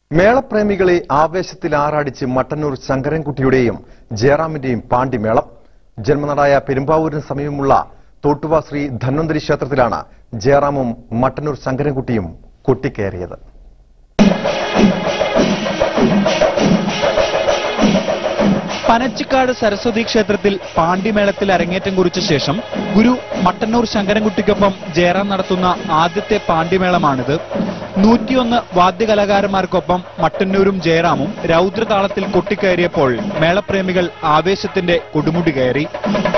മേളപ്രേമികളെ ആവേശത്തിൽ ആറാടിച്ച് മട്ടന്നൂർ ശങ്കരൻകുട്ടിയുടെയും ജയറാമിന്റെയും പാണ്ടിമേളം ജന്മനാടായ പെരുമ്പാവൂരിന് സമീപമുള്ള തോട്ടുവ ശ്രീ ധന്വന്തരി ക്ഷേത്രത്തിലാണ് ജയറാമും മട്ടന്നൂർ ശങ്കരൻകുട്ടിയും കൊട്ടിക്കയറിയത് പനച്ചിക്കാട് സരസ്വതി ക്ഷേത്രത്തിൽ പാണ്ടിമേളത്തിൽ അരങ്ങേറ്റം കുറിച്ച ശേഷം ഗുരു മട്ടന്നൂർ ശങ്കരൻകുട്ടിക്കൊപ്പം ജയറാം നടത്തുന്ന ആദ്യത്തെ പാണ്ടിമേളമാണിത് നൂറ്റിയൊന്ന് വാദ്യകലാകാരന്മാർക്കൊപ്പം മട്ടന്നൂരും ജയറാമും രൗദ്രതാളത്തിൽ കൊട്ടിക്കയറിയപ്പോൾ മേളപ്രേമികൾ ആവേശത്തിന്റെ കൊടുമുടി കയറി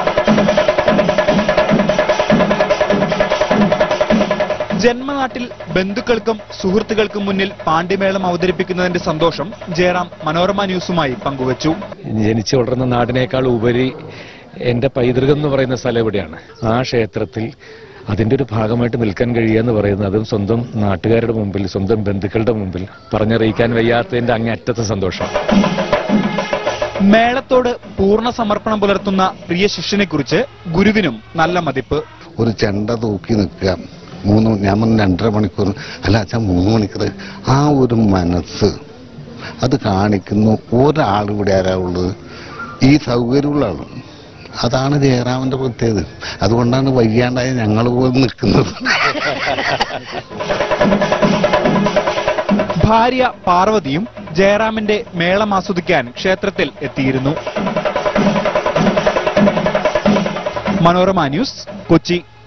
ജന്മനാട്ടിൽ ബന്ധുക്കൾക്കും സുഹൃത്തുക്കൾക്കും മുന്നിൽ പാണ്ടിമേളം അവതരിപ്പിക്കുന്നതിന്റെ സന്തോഷം ജയറാം മനോരമ ന്യൂസുമായി പങ്കുവച്ചു ജനിച്ചു വളർന്ന നാടിനേക്കാൾ ഉപരി എന്റെ പൈതൃകം എന്ന് പറയുന്ന സ്ഥലം എവിടെയാണ് ആ ക്ഷേത്രത്തിൽ അതിന്റെ ഒരു ഭാഗമായിട്ട് നിൽക്കാൻ കഴിയുക എന്ന് പറയുന്നത് അതും സ്വന്തം നാട്ടുകാരുടെ മുമ്പിൽ സ്വന്തം ബന്ധുക്കളുടെ മുമ്പിൽ പറഞ്ഞറിയിക്കാൻ വയ്യാത്തതിന്റെ അങ്ങേയറ്റത്തെ സന്തോഷം മേളത്തോട് പൂർണ്ണ സമർപ്പണം പുലർത്തുന്ന പ്രിയ ശിഷ്യനെ കുറിച്ച് ഗുരുവിനും നല്ല മതിപ്പ് ഒരു ചെണ്ട തൂക്കി നിൽക്കുക മൂന്ന് ഞാൻ പറഞ്ഞ രണ്ടര മണിക്കൂർ അല്ല അച്ഛാ മൂന്ന് മണിക്കൂർ ആ ഒരു മനസ്സ് അത് കാണിക്കുന്നു ഒരാൾ ഇവിടെ ആരാ ഉള്ളത് ഈ സൗകര്യമുള്ള ആള് അതാണ് ജയറാമന്റെ പ്രത്യേകത അതുകൊണ്ടാണ് വയ്യാണ്ടായ ഞങ്ങൾ പോലും നിൽക്കുന്നത് ഭാര്യ പാർവതിയും ജയറാമിന്റെ മേളം ആസ്വദിക്കാൻ ക്ഷേത്രത്തിൽ എത്തിയിരുന്നു മനോരമ ന്യൂസ് കൊച്ചി